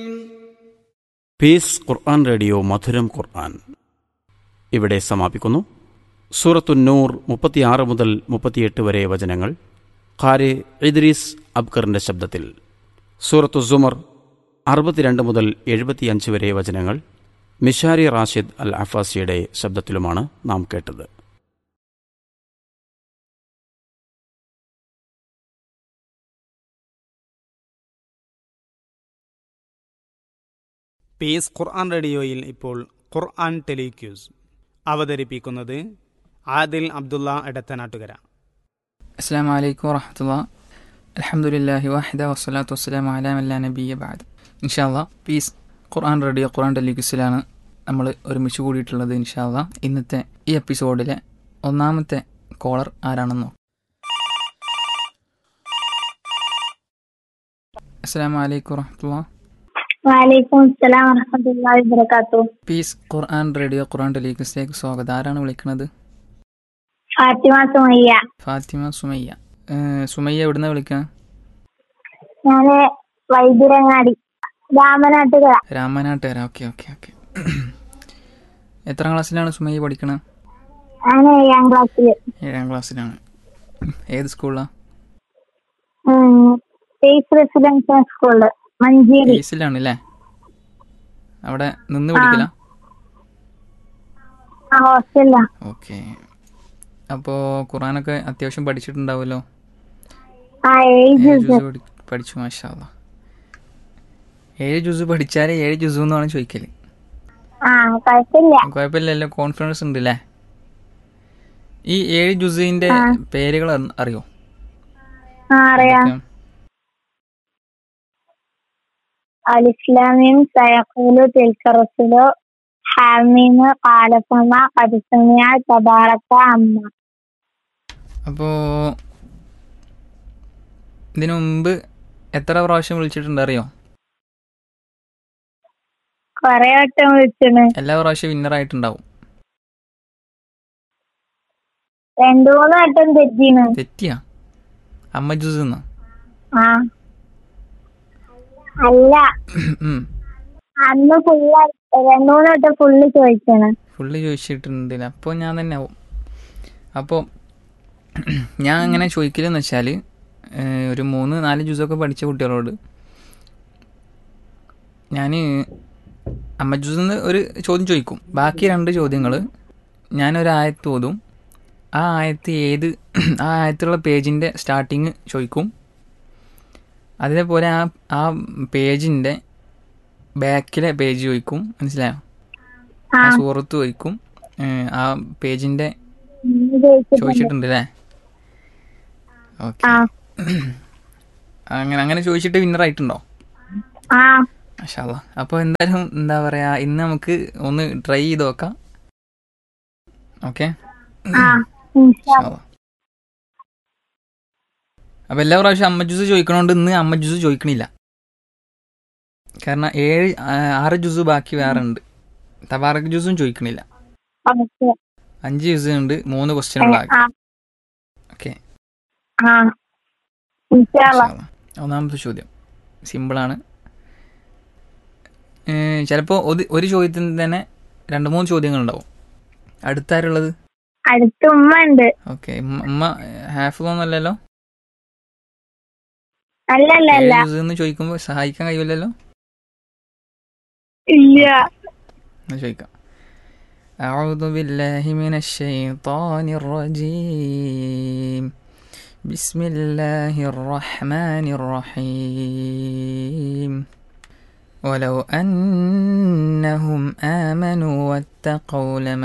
Piece ഖുർആൻ radio മധുരം ഖുർആൻ ഇവിടെ സമാപിക്കുന്നു സൂറത്തുന്നൂർ മുപ്പത്തിയാറ് മുതൽ മുപ്പത്തിയെട്ട് വരെ വചനങ്ങൾ ഖാരെ ഇദ്രീസ് അബ്കറിന്റെ ശബ്ദത്തിൽ സൂറത്തു സുമർ അറുപത്തിരണ്ട് മുതൽ എഴുപത്തിയഞ്ച് വരെ വചനങ്ങൾ മിഷാരി റാഷിദ് അൽ അഫാസിയുടെ ശബ്ദത്തിലുമാണ് നാം കേട്ടത് പീസ് ഖുർആൻ റേഡിയോയിൽ ഇപ്പോൾ ഖുർആൻ ടെലിക്യൂസ് അവതരിപ്പിക്കുന്നത് ആദിൽ അബ്ദുള്ള എടത്തനാട്ടുകര അസ്സാം വലൈക്കും വറഹമത്തുള്ള അലഹമുല്ലാഹി വാഹിദ വസ്സലാത്തു വസ്സലാം അലാം അല്ലാ നബിയ ബാദ് ഇൻഷാല്ല പീസ് ഖുർആൻ റേഡിയോ ഖുർആൻ ടെലിക്യൂസിലാണ് നമ്മൾ ഒരുമിച്ച് കൂടിയിട്ടുള്ളത് ഇൻഷാല്ല ഇന്നത്തെ ഈ എപ്പിസോഡിലെ ഒന്നാമത്തെ കോളർ ആരാണെന്നോ അസ്സാം വലൈക്കും വറഹമത്തുള്ള വാലേക്കും അസ്സലാം വറഹമത്തുള്ളാഹി വബറകാത്തു പീസ് ഖുർആൻ റേഡിയോ ഖുർആൻ ടെലിക്യൂസിലേക്ക് സ്വാഗതം ആരാണ് വിളിക്കുന്നത് ഫാത്തിമ സുമയ്യ ഫാത്തിമ സുമയ്യ ഏഹ് സുമയ്യ എവിടുന്ന വിളിക്കുക ഞാന് Vaidyarangadi Ramanattukara Ramanattukara okay okay okay എത്രാം ക്ലാസ്സിലാണ് സുമയ്യ പഠിക്കണത് ഞാൻ ഏഴാം ക്ലാസ്സില് ഏഴാം ക്ലാസ്സിലാണ് ഏത് സ്കൂളിലാണ് സ്പേസ് റെസിഡൻഷ്യൽ സ്കൂളില് മഞ്ചേരി ബേസിലാണ് അല്ലേ അവിടെ നിന്ന് പഠിക്കല ആ ഹോസ്റ്റലിലാ ഓക്കെ അപ്പോൾ ഖുറാനൊക്കെ അത്യാവശ്യം പഠിച്ചിട്ടുണ്ടാവുമല്ലോ ആ ഏഴ് ഏഴ് ദിവസം ജുസ് പഠി- പഠിച്ചു മാഷാല്ല ഏഴ് ജുസ് പഠിച്ചാൽ ഏഴ് ജുസ് എന്നാണ് ചോദിക്കല് ആ കുഴപ്പമില്ല കുഴപ്പമില്ലല്ലോ കോൺഫിഡൻസ് ഉണ്ട് അല്ലേ ഈ ഏഴ് ജുസിന്റെ പേരുകൾ അറി- അറിയോ ആ അറിയാം ഏതൊക്കെയാ? അലിസ്ലാമിയും സയഖൂലു തിൽക്കറസുലു ഹാമീമ് കാലഫമ കദിസമിയ തബാറക്ക അമ്മ അപ്പോ ഇതിനു മുമ്പ് എത്ര പ്രാവശ്യം വിളിച്ചിട്ടുണ്ട് അറിയോ കൊറേ വട്ടം വിളിച്ചിണ് എല്ലാ പ്രാവശ്യം വിന്നർ ആയിട്ടുണ്ടാവും രണ്ടു മൂന്ന് വട്ടം തെറ്റീണ് തെറ്റിയാ അമ്മ ജ്യൂസ് എന്നാ ആ അല്ല ഉം. അന്ന് ഫുള്ള് രണ്ടു മൂന്ന് വട്ടം ഫുള്ള് ചോദിച്ചാണ് ഫുള്ള് ചോദിച്ചിട്ടുണ്ടല്ലേ അപ്പോൾ ഞാൻ തന്നെ ആവും അപ്പോൾ ഞാൻ അങ്ങനെ ചോദിക്കലെന്ന് വെച്ചാൽ ഒരു മൂന്ന് നാല് ജ്യൂസൊക്കെ പഠിച്ച കുട്ടികളോട് ഞാൻ അമ്മ ജ്യൂസ് ഒരു ചോദ്യം ചോദിക്കും ബാക്കി രണ്ട് ചോദ്യങ്ങൾ ഞാനൊരു ആയത്ത് ഓതും ആ ആയത്ത് ഏത് ആ ആയത്തുള്ള പേജിൻ്റെ സ്റ്റാർട്ടിങ് ചോദിക്കും അതേപോലെ ആ ആ പേജിൻ്റെ ബാക്കിലെ പേജ് ചോദിക്കും മനസ്സിലായോ ആ ആ സുഹൃത്ത് ചോദിക്കും ഏഹ് ആ പേജിന്റെ ഇന്ന് ചോദിച്ചിട്ടുണ്ട് ചോദിച്ചിട്ടുണ്ട് അല്ലേ ഓക്കെ ആ അങ്ങനെ അങ്ങനെ ചോദിച്ചിട്ട് വിന്നർ ആയിട്ടുണ്ടോ ആ മാഷാല്ല അപ്പോൾ എന്തായാലും എന്താ പറയാ ഇന്ന് നമുക്ക് ഒന്ന് ട്രൈ ചെയ്ത് നോക്കാം ഓക്കെ ആ ഇൻഷാ അപ്പോൾ എല്ലാ പ്രാവശ്യം അമ്മ ജ്യൂസ് ചോദിക്കണോണ്ട് ഇന്ന് അമ്മ ജ്യൂസ് ചോദിക്കണില്ല കാരണം ഏഴ് ആ, ആറ് ജ്യൂസ് ബാക്കി വേറെ ഉണ്ട് തബാറക്ക് ജ്യൂസും ചോദിക്കണില്ല ഓക്കെ അഞ്ച് ജ്യൂസ് ഉണ്ട് മൂന്ന് ക്വസ്റ്റ്യനുകളാക്കി ആ ഓക്കെ ആ ഇൻഷാല്ല ഇൻഷാല്ലാ. ഒന്നാമത്തെ ചോദ്യം സിമ്പിളാണ് ചിലപ്പോൾ ഒരു ചോദ്യത്തിന് തന്നെ രണ്ട് മൂന്ന് ചോദ്യങ്ങൾ ഉണ്ടാവും അടുത്താരുള്ളത് അടുത്ത ഉമ്മ ഉണ്ട് ഓക്കെ ഉമ്മ ഹാഫിളൊന്നുമല്ലല്ലോ അല്ല അല്ല അല്ല എന്ന് ചോദിക്കുമ്പോൾ സഹായിക്കാൻ കഴിയില്ലല്ലോ ഇല്ല എന്ന് ചോദിക്കാം أعوذ بالله من الشيطان الرجيم بسم الله الرحمن الرحيم ولو أنهم آمنوا واتقوا لما